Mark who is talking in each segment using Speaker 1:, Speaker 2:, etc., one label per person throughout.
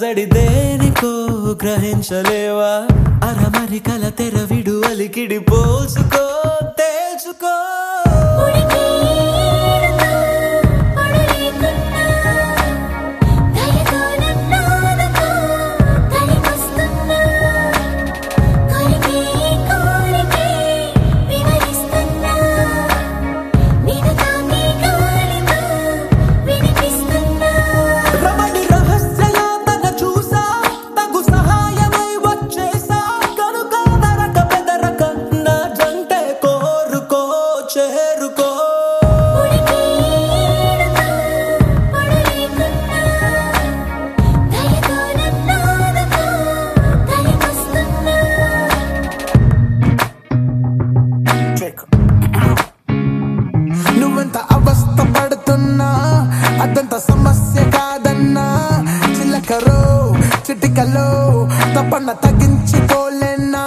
Speaker 1: అలజడి దేనికో గ్రహించలేవా అరమరికల తెరవిడు అలికిడి పోల్చుకో తేల్చుకో
Speaker 2: ఉడికి ఏడుతా, పడలేకున్నా, దయతో నన్నాదుకో, కలిపొస్తున్నా. కొరికే కోరికే వివరిస్తున్నా. నిన్ను తాకే గాలితో వినిపిస్తున్నా.
Speaker 1: రమణి రహస్యయాతన చూసా తగు సహాయమై వచ్చేసా కనుక నరక బెదరక నా జంటే కోరుకో చేరుకో
Speaker 2: ఉడికి ఏడుతా, పడలేకున్నా, దయతో నన్నాదుకో, కలిపొస్తున్నా.
Speaker 3: నువ్వెంత అవస్థ పడుతున్నా అదంత సమస్య కాదన్నా చిలకరో చిటికలో తప్పన్న తగ్గించుకోలేనా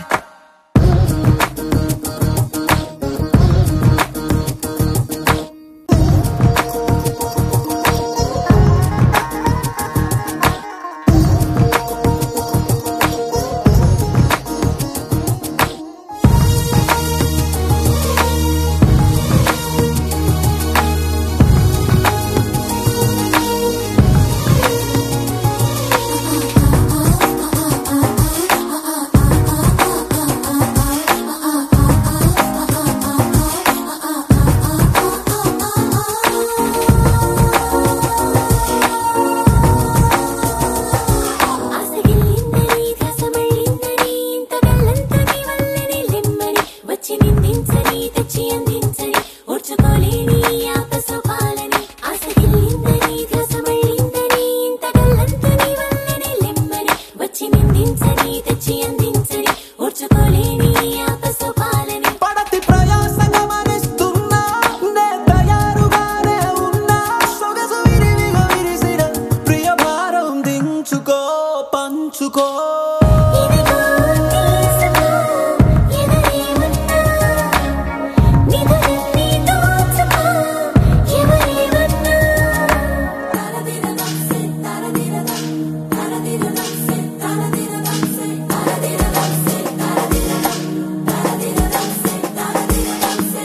Speaker 2: ఆసగిల్లిందని ధ్యాసమళ్ళిందని ఇంత గల్లంత నీ వల్లనే లెమ్మని వచ్చి నిందించని తెచ్చి అందించని ఓర్చుకోలేని ఆపసోపాలని ఆసగిల్లిందని ధ్యాసమళ్ళిందని ఇంత గల్లంత నీ వల్లనే లెమ్మని వచ్చి నిందించని తెచ్చి అందించని ఓర్చుకోలేని ఆపసోపాలని
Speaker 1: పడతి ప్రయాస గమనిస్తున్నా నే తయారుగానే ఉన్నా సొగసు విరివిగా విరిసిన ప్రియ భారం దించుకో పంచుకో
Speaker 2: ఇదిగో తీసుకో ఎదురేమన్నా నిధులన్నీ దోచుకో ఎవరేమన్నా తరదిరదం సే తరదిరదం తరదిరదం సే తరదిరదం సే తరదిరదం సే తరదిరదం తరదిరదం సే తరదిరదం సే తరదిరదం సే తరదిరదం సే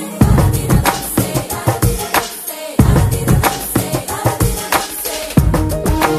Speaker 2: తరదిరదం సే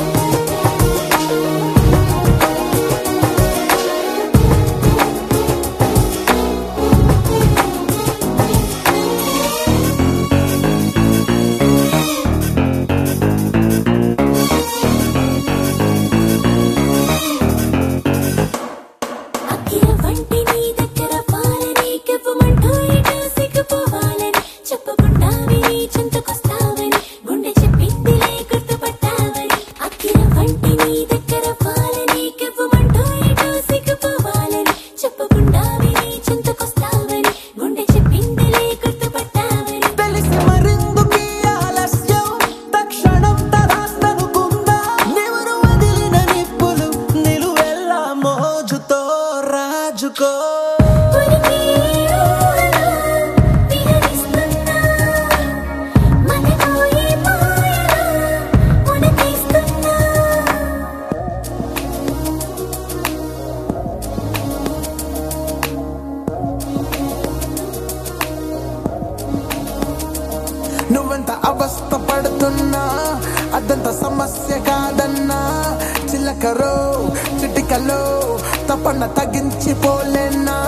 Speaker 2: అఖిల వంటి నీ దగ్గర పాలని కెవ్వమంటూ ఇటు సిగ్గుపోవాలని చెప్పకుండా విని చింతకొస్తావని గుండె చెప్పిందిలే గుర్తుపట్టావని అఖిల వంటి నీ దగ్గర పాలని కెవ్వమంటూ ఇటు సిగ్గుపోవాలని చెప్పకుండా విని చింతకొస్తావని గుండె చెప్పిందిలే గుర్తుపట్టావని
Speaker 1: తెలిసి మరిందుకీ ఆలస్యం తక్షణం తరాస్తనుకుందా నివురు వదిలిన నిప్పులు నిలువెల్లా మోజుతో రాజుకో
Speaker 2: ఉనికి ఊహలో విహరిస్తున్నా మనకోయే మాయలో ఉనకిస్తున్నా
Speaker 3: నువ్వెంత అవస్థ పడుతున్నా అదంత సమస్య కాదన్నా చిలకరో చిటికలో తప్పన్న తగ్గించిపోలేనా